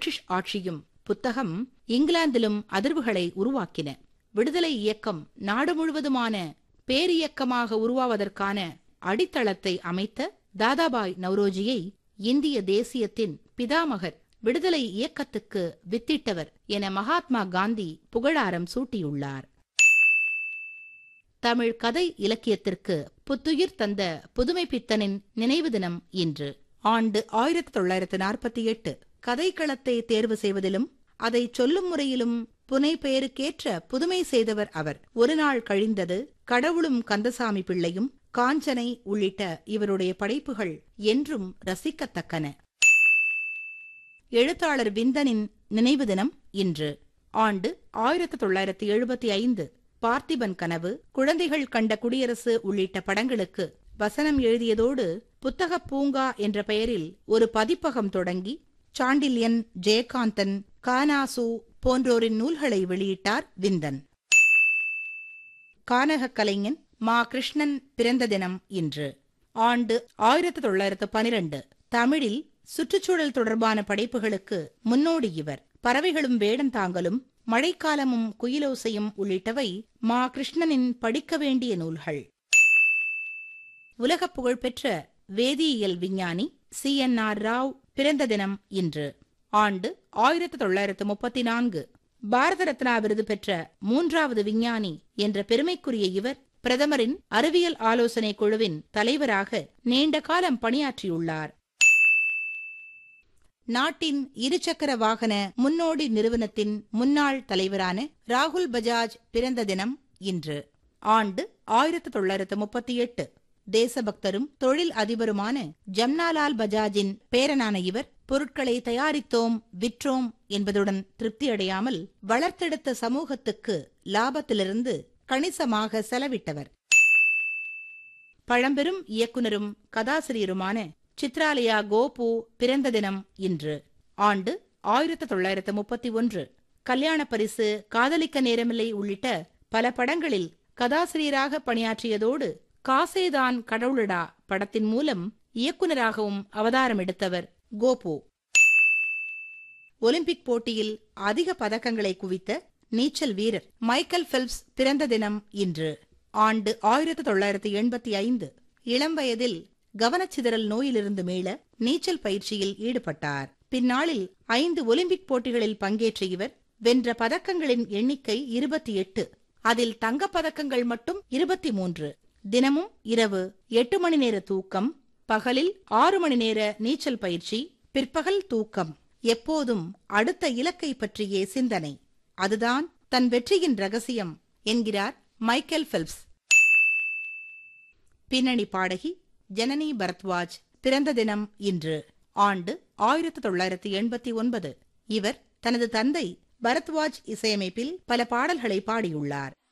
British ஆட்சியும் புத்தகம் இங்கிலாந்திலும் அதிர்வுகளை உருவாக்கின விடுதலை இயக்கம் நாடு முழுவதுமான பேரியக்கமாக உருவாவதற்கான அடித்தளத்தை அமைத்த தாதாபாய் நவ்ரோஜியை இந்திய தேசியத்தின் பிதாமகர் விடுதலை இயக்கத்துக்கு வித்திட்டவர் என மகாத்மா காந்தி புகழாரம் சூட்டியுள்ளார் தமிழ் கதை இலக்கியத்திற்கு புத்துயிர் தந்த புதுமை பித்தனின் நினைவு தினம் இன்று ஆண்டு ஆயிரத்தி தொள்ளாயிரத்து நாற்பத்தி எட்டு கதைக்களத்தை தேர்வு செய்வதிலும் அதை சொல்லும் முறையிலும் புனை பெயருக்கேற்ற புதுமை செய்தவர் அவர் ஒரு நாள் கழிந்தது கடவுளும் கந்தசாமி பிள்ளையும் காஞ்சனை உள்ளிட்ட இவருடைய படைப்புகள் என்றும் ரசிக்கத்தக்கன எழுத்தாளர் விந்தனின் நினைவு தினம் இன்று ஆண்டு ஆயிரத்தி தொள்ளாயிரத்தி எழுபத்தி ஐந்து பார்த்திபன் கனவு குழந்தைகள் கண்ட குடியரசு உள்ளிட்ட படங்களுக்கு வசனம் எழுதியதோடு புத்தகப் பூங்கா என்ற பெயரில் ஒரு பதிப்பகம் தொடங்கி சாண்டில்யன் ஜெயகாந்தன் கானாசு போன்றோரின் நூல்களை வெளியிட்டார் விந்தன் கானகக் கலைஞன் மா கிருஷ்ணன் பிறந்த தினம் இன்று ஆண்டு ஆயிரத்தி தொள்ளாயிரத்து பனிரெண்டு தமிழில் சுற்றுச்சூழல் தொடர்பான படைப்புகளுக்கு முன்னோடி இவர் பறவைகளும் வேடந்தாங்கலும் மழைக்காலமும் குயிலோசையும் உள்ளிட்டவை மா கிருஷ்ணனின் படிக்க வேண்டிய நூல்கள் உலகப் புகழ்பெற்ற வேதியியல் விஞ்ஞானி சி என் ஆர் ராவ் பிறந்த தினம் இன்று ஆண்டு ஆயிரத்தி தொள்ளாயிரத்து முப்பத்தி நான்கு பாரத ரத்னா விருது பெற்ற மூன்றாவது விஞ்ஞானி என்ற பெருமைக்குரிய இவர் பிரதமரின் அறிவியல் ஆலோசனை குழுவின் தலைவராக நீண்ட காலம் பணியாற்றியுள்ளார் நாட்டின் இருசக்கர வாகன முன்னோடி நிறுவனத்தின் முன்னாள் தலைவரான ராகுல் பஜாஜ் பிறந்த தினம் இன்று ஆண்டு ஆயிரத்தி தொள்ளாயிரத்து முப்பத்தி எட்டு தேசபக்தரும் தொழில் அதிபருமான ஜம்னாலால் பஜாஜின் பேரனான இவர் பொருட்களை தயாரித்தோம் விற்றோம் என்பதுடன் திருப்தியடையாமல் வளர்த்தெடுத்த சமூகத்துக்கு லாபத்திலிருந்து கணிசமாக செலவிட்டவர் பழம்பெரும் இயக்குனரும் கதாசிரியருமான சித்ராலயா கோபு பிறந்த தினம் இன்று ஆண்டு ஆயிரத்தி தொள்ளாயிரத்து முப்பத்தி ஒன்று கல்யாண பரிசு காதலிக்க நேரமில்லை உள்ளிட்ட பல படங்களில் கதாசிரியராக பணியாற்றியதோடு காசேதான் கடவுளடா படத்தின் மூலம் இயக்குனராகவும் அவதாரம் எடுத்தவர் கோபு ஒலிம்பிக் போட்டியில் அதிக பதக்கங்களை குவித்த நீச்சல் வீரர் மைக்கேல் பெல்ப்ஸ் பிறந்த தினம் இன்று ஆண்டு ஆயிரத்தி தொள்ளாயிரத்தி எண்பத்தி ஐந்து இளம் வயதில் கவனச்சிதறல் நோயிலிருந்து மீள நீச்சல் பயிற்சியில் ஈடுபட்டார் பின்னாளில் ஐந்து ஒலிம்பிக் போட்டிகளில் பங்கேற்ற இவர் வென்ற பதக்கங்களின் எண்ணிக்கை இருபத்தி எட்டு அதில் தங்கப் பதக்கங்கள் மட்டும் இருபத்தி மூன்று தினமும் இரவு எட்டு மணி நேர தூக்கம் பகலில் ஆறு மணி நேர நீச்சல் பயிற்சி பிற்பகல் தூக்கம் எப்போதும் அடுத்த இலக்கை பற்றியே சிந்தனை அதுதான் தன் வெற்றியின் ரகசியம் என்கிறார் மைக்கேல் பெல்ப்ஸ் பின்னணி பாடகி ஜனனி பரத்வாஜ் பிறந்த தினம் இன்று ஆண்டு ஆயிரத்தி தொள்ளாயிரத்தி எண்பத்தி ஒன்பது இவர் தனது தந்தை பரத்வாஜ் இசையமைப்பில் பல பாடல்களை பாடியுள்ளார்